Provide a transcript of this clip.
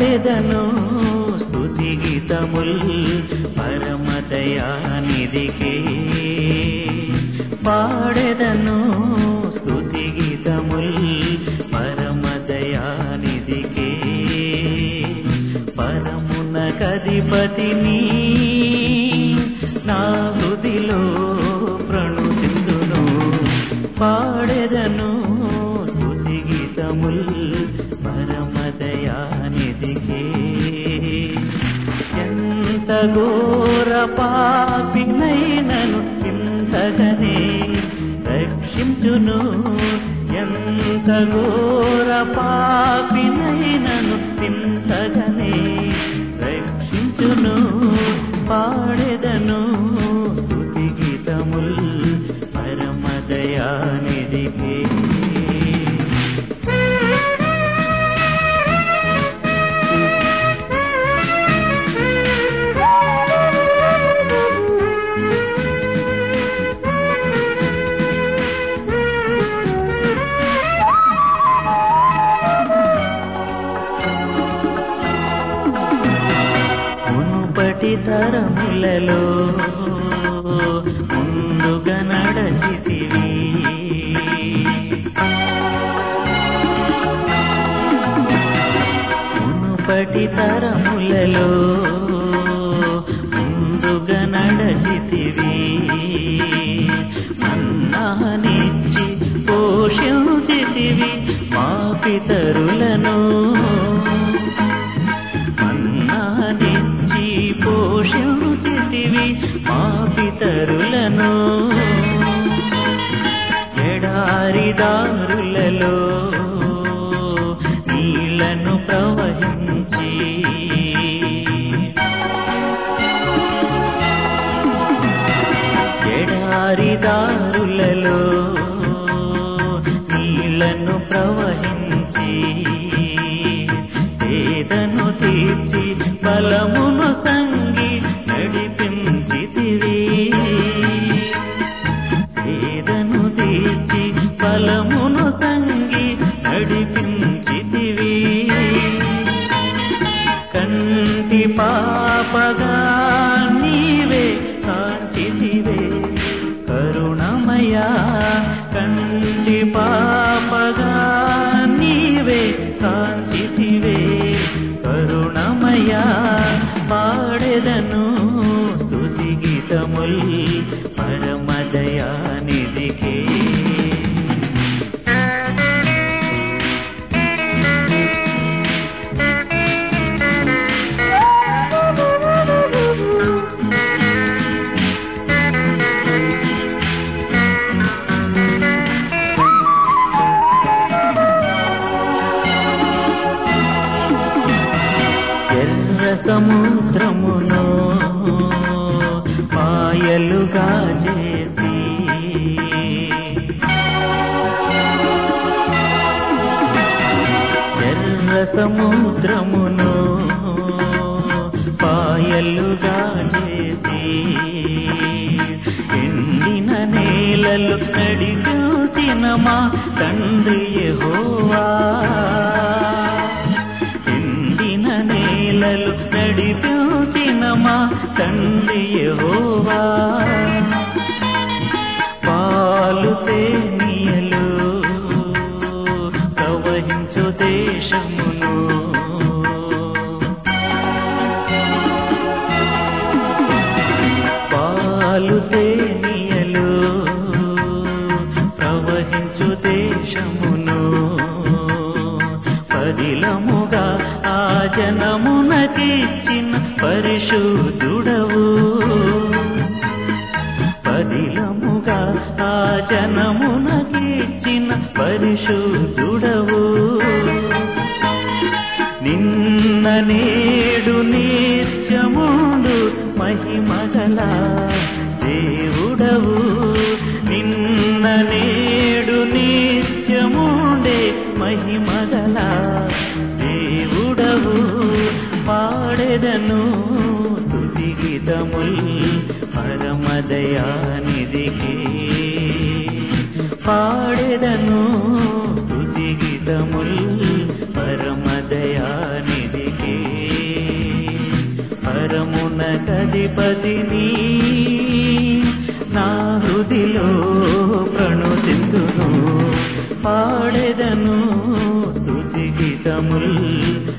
పాడెదను స్తుతి గీతముల్ పరమదయానిధికే పాడెదను స్తుతి గీతముల్ పరమదయానిధికే పరమున కధిపతిని నా హృదిలో ప్రణుతిందును పాడెదను స్తుతి గీతముల్ పరమదయానిధికే ఎంత ఘోర పాపినైనను చింతగనే రక్షించును ఎంత ఘోర పాపినైనను చింతగనే రక్షించును పాడెదను స్తుతి గీతముల్ పరమదయానిధికే మునుపటి తరములలో ముందుగా నడచితివి మునుపటి తరములలో ముందుగా నడచితివి మన్నానిచ్చి పోషించితివి మా పితరులను మన్నానిచ్చి పోషించితివి మా పితరులను ఎడారిదారులలో నీళ్లను ప్రవహించి ఎడారిదారులలో నీళ్లను ప్రవహించి వేదను తీర్చి బలమును సంగి నడిపించితివి వేదను తీర్చి బలమును సంగి నడిపించితివి కంటి పాపగా నీవే కాంచితివే కరుణమయా కంటి పాపగా నీవే కాంచితివే కరుణమయా పాడెదను స్తుతి గీతముల్ పరమదయానిధికే ఎర్ర సముద్రమును పాయలుగా చేసి ఎర్ర సముద్రమును పాయలుగా చేసి ఎండిన నేలలు నడిపించిన మా తండ్రి యెహోవా ఎండిన నేలలు నడిపించిన మా తండ్రి యెహోవా పాలు తేనియలు ప్రవహించు దేశమును పాలు తేనియలు ప్రవహించు దేశమును పదిలముగా ఆ జనమునకిచ్చిన పరిశుద్ధుడవు పదిలముగా ఆ జనమునకిచ్చిన పరిశుద్ధుడవు నిన్న నేడు నిత్యముండు మహిమగల దేవుడవు నిన్న నేడు నిత్యముండే మహిమగల దేవుడవు పాడెదను స్తుతి గీతముల్ పరమదయానిధికి పాడెదను స్తుతి స్తుతి గీతముల్ పరమదయానిధికే పరమున కధిపతిని నా హృదిలో ప్రణుతిందును పాడెదను స్తుతి గీతముల్